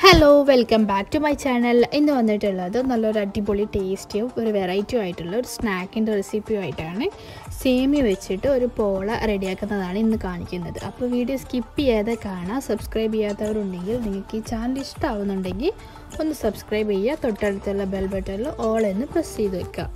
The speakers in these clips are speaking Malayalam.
hello welcome back to my channel ഇന്ന് വന്നിട്ടുള്ളത് നല്ലൊരു അടിപൊളി ടേസ്റ്റിയും ഒരു വെറൈറ്റിയും ആയിട്ടുള്ള ഒരു സ്നാക്കിൻ്റെ റെസിപ്പിയും ആയിട്ടാണ് സേമിയ വെച്ചിട്ട് ഒരു പോള റെഡിയാക്കുന്നതാണ് ഇന്ന് കാണിക്കുന്നത് അപ്പോൾ വീഡിയോ സ്കിപ്പ് ചെയ്യാതെ കാണാം സബ്സ്ക്രൈബ് ചെയ്യാത്തവരുണ്ടെങ്കിൽ നിങ്ങൾക്ക് ഈ ചാനൽ ഇഷ്ടമാവുന്നുണ്ടെങ്കിൽ ഒന്ന് സബ്സ്ക്രൈബ് ചെയ്യുക തൊട്ടടുത്തുള്ള ബെൽ ബട്ടണിൽ ഓൾ എന്ന് പ്രസ് ചെയ്ത് വെക്കുക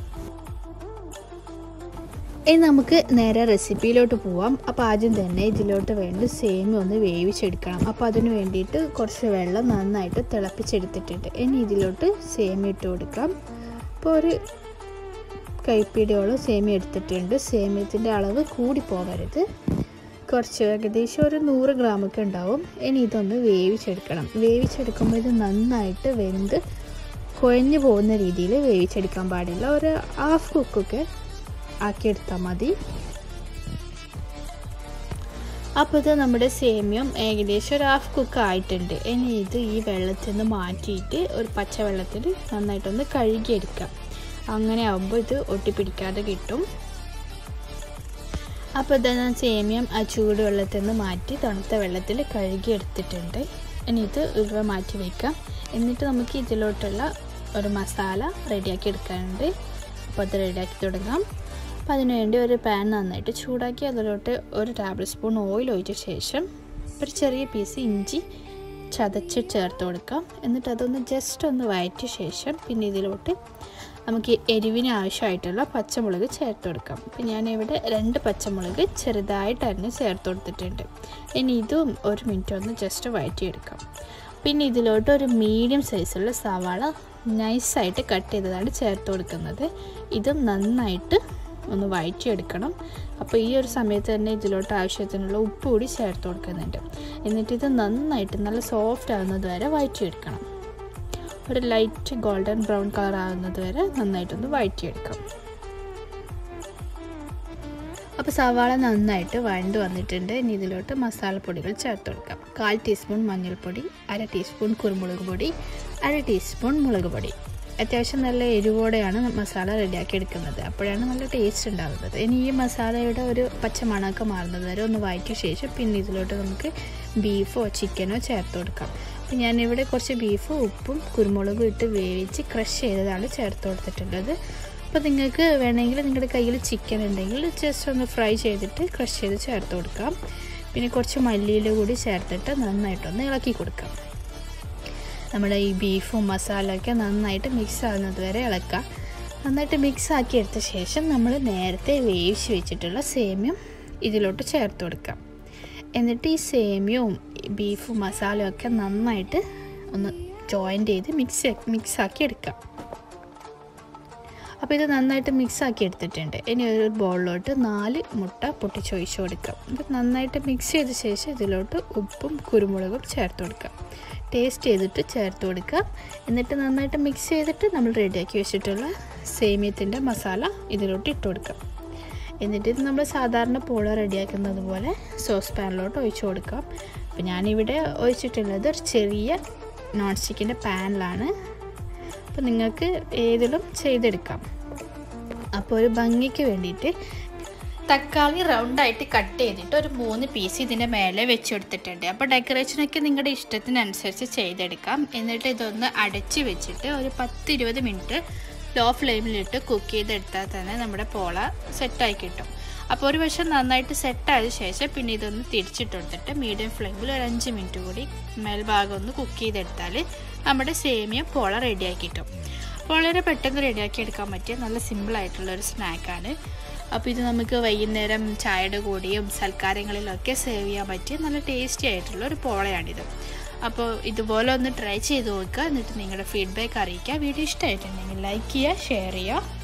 ഇനി നമുക്ക് നേരെ റെസിപ്പിയിലോട്ട് പോവാം അപ്പോൾ ആദ്യം തന്നെ ഇതിലോട്ട് വേണ്ടി സേമിയ ഒന്ന് വേവിച്ചെടുക്കണം അപ്പോൾ അതിന് വേണ്ടിയിട്ട് കുറച്ച് വെള്ളം നന്നായിട്ട് തിളപ്പിച്ചെടുത്തിട്ടുണ്ട് ഇനി ഇതിലോട്ട് സേമിയ ഇട്ട് കൊടുക്കാം അപ്പോൾ ഒരു കൈപ്പിടിയോളം സേമിയ എടുത്തിട്ടുണ്ട് സേമിയത്തിൻ്റെ അളവ് കൂടി പോകരുത് കുറച്ച് ഏകദേശം ഒരു നൂറ് ഗ്രാമൊക്കെ ഉണ്ടാവും ഇനി ഇതൊന്ന് വേവിച്ചെടുക്കണം വേവിച്ചെടുക്കുമ്പോൾ ഇത് നന്നായിട്ട് വെന്ത് കുഴഞ്ഞു പോകുന്ന രീതിയിൽ വേവിച്ചെടുക്കാൻ പാടില്ല ഒരു ഹാഫ് കുക്കൊക്കെ ആക്കിയെടുത്താൽ മതി അപ്പോൾ ഇത് നമ്മുടെ സേമിയം ഏകദേശം ഒരു ഹാഫ് കുക്ക് ആയിട്ടുണ്ട് ഇനി ഇത് ഈ വെള്ളത്തിൽ നിന്ന് മാറ്റിയിട്ട് ഒരു പച്ച വെള്ളത്തിൽ നന്നായിട്ടൊന്ന് കഴുകിയെടുക്കാം അങ്ങനെ ആകുമ്പോൾ ഇത് ഒട്ടിപ്പിടിക്കാതെ കിട്ടും അപ്പോൾ ഇത് ഞാൻ സേമിയം ആ ചൂട് വെള്ളത്തിൽ നിന്ന് മാറ്റി തണുത്ത വെള്ളത്തിൽ കഴുകിയെടുത്തിട്ടുണ്ട് ഇനി ഇത് ഇവിടെ മാറ്റി വയ്ക്കാം എന്നിട്ട് നമുക്ക് ഇതിലോട്ടുള്ള ഒരു മസാല റെഡിയാക്കി എടുക്കാനുണ്ട് അപ്പോൾ അത് റെഡിയാക്കി തുടങ്ങാം അപ്പോൾ അതിനുവേണ്ടി ഒരു പാൻ നന്നായിട്ട് ചൂടാക്കി അതിലോട്ട് ഒരു ടേബിൾ സ്പൂൺ ഓയിൽ ഒഴിച്ച ശേഷം ഒരു ചെറിയ പീസ് ഇഞ്ചി ചതച്ച് ചേർത്ത് കൊടുക്കാം എന്നിട്ട് അതൊന്ന് ജസ്റ്റ് ഒന്ന് വഴറ്റിയ ശേഷം പിന്നെ ഇതിലോട്ട് നമുക്ക് എരിവിന് ആവശ്യമായിട്ടുള്ള പച്ചമുളക് ചേർത്ത് കൊടുക്കാം അപ്പം ഞാനിവിടെ രണ്ട് പച്ചമുളക് ചെറുതായിട്ട് അരിഞ്ഞ് ചേർത്ത് കൊടുത്തിട്ടുണ്ട് ഇനി ഇതും ഒരു മിനിറ്റ് ഒന്ന് ജസ്റ്റ് വഴറ്റിയെടുക്കാം പിന്നെ ഇതിലോട്ട് ഒരു മീഡിയം സൈസുള്ള സവാള നൈസായിട്ട് കട്ട് ചെയ്തതാണ് ചേർത്ത് കൊടുക്കുന്നത് ഇതും നന്നായിട്ട് ഒന്ന് വഴറ്റിയെടുക്കണം അപ്പോൾ ഈ ഒരു സമയത്ത് തന്നെ ഇതിലോട്ട് ആവശ്യത്തിനുള്ള ഉപ്പ് കൂടി ചേർത്ത് കൊടുക്കുന്നുണ്ട് എന്നിട്ട് ഇത് നന്നായിട്ട് നല്ല സോഫ്റ്റ് ആകുന്നത് വരെ വഴറ്റിയെടുക്കണം ഒരു ലൈറ്റ് ഗോൾഡൻ ബ്രൗൺ കളർ ആകുന്നത് വരെ നന്നായിട്ടൊന്ന് വഴറ്റിയെടുക്കാം അപ്പോൾ സവാള നന്നായിട്ട് വഴണ്ട് വന്നിട്ടുണ്ട് ഇനി ഇതിലോട്ട് മസാലപ്പൊടികൾ ചേർത്ത് കൊടുക്കാം കാൽ ടീസ്പൂൺ മഞ്ഞൾപ്പൊടി അര ടീസ്പൂൺ കുരുമുളക് പൊടി അര ടീസ്പൂൺ മുളക് പൊടി അത്യാവശ്യം നല്ല എരിവോടെയാണ് മസാല റെഡിയാക്കി എടുക്കുന്നത് അപ്പോഴാണ് നല്ല ടേസ്റ്റ് ഉണ്ടാകുന്നത് ഇനി ഈ മസാലയുടെ ഒരു പച്ച മണമൊക്കെ മാറുന്നത് വരെ ഒന്ന് വഴറ്റിയ ശേഷം പിന്നെ ഇതിലോട്ട് നമുക്ക് ബീഫോ ചിക്കനോ ചേർത്ത് കൊടുക്കാം അപ്പോൾ ഞാനിവിടെ കുറച്ച് ബീഫും ഉപ്പും കുരുമുളകും ഇട്ട് വേവിച്ച് ക്രഷ് ചെയ്തതാണ് ചേർത്ത് കൊടുത്തിട്ടുള്ളത് അപ്പോൾ നിങ്ങൾക്ക് വേണമെങ്കിൽ നിങ്ങളുടെ കയ്യിൽ ചിക്കൻ ഉണ്ടെങ്കിൽ ജസ്റ്റ് ഒന്ന് ഫ്രൈ ചെയ്തിട്ട് ക്രഷ് ചെയ്ത് ചേർത്ത് കൊടുക്കാം പിന്നെ കുറച്ച് മല്ലിയില കൂടി ചേർത്തിട്ട് നന്നായിട്ടൊന്ന് ഇളക്കി കൊടുക്കാം നമ്മുടെ ഈ ബീഫും മസാലയൊക്കെ നന്നായിട്ട് മിക്സ് ആകുന്നത് വരെ ഇളക്കാം നന്നായിട്ട് മിക്സ് ആക്കി എടുത്ത ശേഷം നമ്മൾ നേരത്തെ വേവിച്ച് വെച്ചിട്ടുള്ള സേമ്യം ഇതിലോട്ട് ചേർത്ത് കൊടുക്കാം എന്നിട്ട് ഈ സേമിയവും ബീഫും മസാലയും ഒക്കെ നന്നായിട്ട് ഒന്ന് ജോയിൻ്റ് ചെയ്ത് മിക്സ് മിക്സ് ആക്കി എടുക്കാം അപ്പോൾ ഇത് നന്നായിട്ട് മിക്സ് ആക്കി എടുത്തിട്ടുണ്ട് ഇനി ഒരു ബൗളിലോട്ട് നാല് മുട്ട പൊട്ടിച്ചൊഴിച്ച് കൊടുക്കാം ഇത് നന്നായിട്ട് മിക്സ് ചെയ്ത ശേഷം ഇതിലോട്ട് ഉപ്പും കുരുമുളകും ചേർത്ത് കൊടുക്കാം ടേസ്റ്റ് ചെയ്തിട്ട് ചേർത്ത് കൊടുക്കുക എന്നിട്ട് നന്നായിട്ട് മിക്സ് ചെയ്തിട്ട് നമ്മൾ റെഡിയാക്കി വെച്ചിട്ടുള്ള സേമിയത്തിൻ്റെ മസാല ഇതിലോട്ട് ഇട്ട് കൊടുക്കാം എന്നിട്ട് ഇത് നമ്മൾ സാധാരണ പോള റെഡിയാക്കുന്നത് പോലെ സോസ് പാനിലോട്ട് ഒഴിച്ച് കൊടുക്കാം അപ്പോൾ ഞാനിവിടെ ഒഴിച്ചിട്ടുള്ളത് ഒരു ചെറിയ നോൺ സ്റ്റിക്കിൻ്റെ പാനിലാണ് അപ്പോൾ നിങ്ങൾക്ക് ഏതിലും ചെയ്തെടുക്കാം അപ്പോൾ ഒരു ഭംഗിക്ക് വേണ്ടിയിട്ട് തക്കാളി റൗണ്ടായിട്ട് കട്ട് ചെയ്തിട്ട് ഒരു മൂന്ന് പീസ് ഇതിൻ്റെ മേലെ വെച്ച് കൊടുത്തിട്ടുണ്ട് അപ്പോൾ ഡെക്കറേഷനൊക്കെ നിങ്ങളുടെ ഇഷ്ടത്തിനനുസരിച്ച് ചെയ്തെടുക്കാം എന്നിട്ട് ഇതൊന്ന് അടച്ച് വെച്ചിട്ട് ഒരു പത്ത് ഇരുപത് മിനിറ്റ് ലോ ഫ്ലെയിമിലിട്ട് കുക്ക് ചെയ്തെടുത്താൽ തന്നെ നമ്മുടെ പോള സെറ്റായി കിട്ടും അപ്പോൾ ഒരു വശം നന്നായിട്ട് സെറ്റായ ശേഷം പിന്നെ ഇതൊന്ന് തിരിച്ചിട്ട് കൊടുത്തിട്ട് മീഡിയം ഫ്ലെയിമിൽ ഒരു അഞ്ച് മിനിറ്റ് കൂടി മേൽഭാഗം ഒന്ന് കുക്ക് ചെയ്തെടുത്താൽ നമ്മുടെ സേമിയ പോള റെഡിയാക്കി കിട്ടും വളരെ പെട്ടെന്ന് റെഡിയാക്കി എടുക്കാൻ പറ്റിയ നല്ല സിമ്പിളായിട്ടുള്ള ഒരു സ്നാക്കാണ് അപ്പോൾ ഇത് നമുക്ക് വൈകുന്നേരം ചായയുടെ കൂടെയും സൽക്കാരങ്ങളിലൊക്കെ സേവ് ചെയ്യാൻ പറ്റിയ നല്ല ടേസ്റ്റി ആയിട്ടുള്ള ഒരു പോളയാണിത് അപ്പോൾ ഇതുപോലെ ഒന്ന് ട്രൈ ചെയ്ത് നോക്കുക എന്നിട്ട് നിങ്ങളുടെ ഫീഡ്ബാക്ക് അറിയിക്കുക വീഡിയോ ഇഷ്ടമായിട്ടുണ്ടെങ്കിൽ ലൈക്ക് ചെയ്യുക ഷെയർ ചെയ്യുക